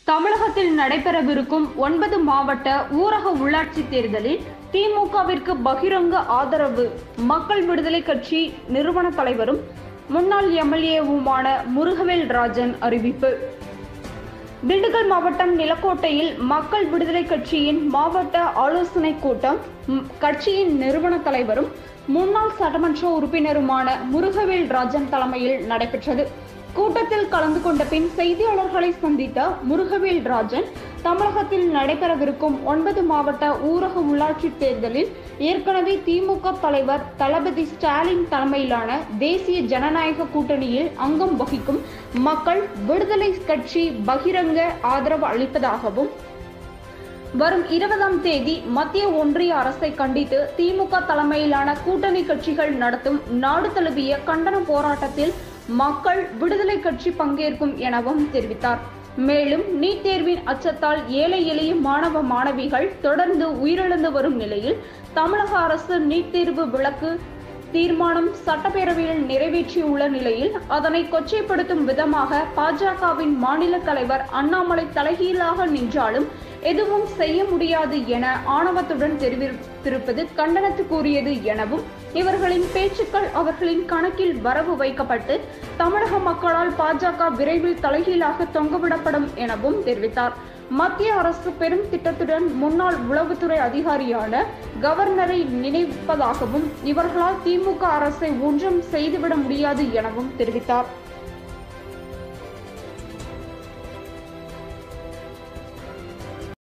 தமிழகத்தில் நடைபெறவிருக்கும் ஒன்பது மாவட்ட ஊரக உள்ளாட்சி தேர்தலில் திமுகவிற்கு பகிரங்க ஆதரவு மக்கள் விடுதலை கட்சி நிறுவன தலைவரும் முன்னாள் எம்எல்ஏவுமான முருகவேல் ராஜன் அறிவிப்பு திண்டுக்கல் மாவட்டம் நிலக்கோட்டையில் மக்கள் விடுதலை கட்சியின் மாவட்ட ஆலோசனை கூட்டம் ம், கட்சியின் நிறுவன தலைவரும் முன்னாள் சட்டமன்ற உறுப்பினருமான முருகவேல் ராஜன் தலைமையில் நடைபெற்றது கூட்டத்தில் கலந்து கொண்ட பின் செய்தியாளர்களை சந்தித்த முருகவேல் ராஜன் தமிழகத்தில் நடைபெறவிருக்கும் ஒன்பது மாவட்ட ஊரக உள்ளாட்சி தேர்தலில் ஏற்கனவே திமுக தலைவர் தளபதி ஸ்டாலின் தலைமையிலான தேசிய ஜனநாயக கூட்டணியில் அங்கம் வகிக்கும் மக்கள் விடுதலை கட்சி பகிரங்க ஆதரவு அளிப்பதாகவும் வரும் இருபதாம் தேதி மத்திய ஒன்றிய அரசை கண்டித்து திமுக தலைமையிலான கூட்டணி கட்சிகள் நடத்தும் நாடு தழுவிய கண்டன போராட்டத்தில் மக்கள் விடுதலை கட்சி பங்கேற்கும் எனவும் தெரிவித்தார் மேலும் நீட் தேர்வின் அச்சத்தால் ஏழை எளிய மாணவ மாணவிகள் தொடர்ந்து உயிரிழந்து வரும் நிலையில் தமிழக அரசு நீட் தேர்வு விலக்கு தீர்மானம் சட்டப்பேரவையில் நிறைவேற்றியுள்ள நிலையில் அதனை கொச்சைப்படுத்தும் விதமாக பாஜகவின் மாநில தலைவர் அண்ணாமலை தலைகீழாக நின்றாலும் எதுவும் செய்ய முடியாது என ஆணவத்துடன் தெரிவித்திருப்பது கண்டனத்துக்குரியது எனவும் இவர்களின் பேச்சுக்கள் அவர்களின் கணக்கில் வரவு வைக்கப்பட்டு தமிழக மக்களால் பாஜக விரைவில் தலைகீழாக தொங்கவிடப்படும் எனவும் தெரிவித்தார் மத்திய அரசு பெரும் திட்டத்துடன் முன்னாள் உளவுத்துறை அதிகாரியான கவர்னரை நினைப்பதாகவும் இவர்களால் திமுக அரசை ஒன்றும் செய்துவிட முடியாது எனவும் தெரிவித்தார்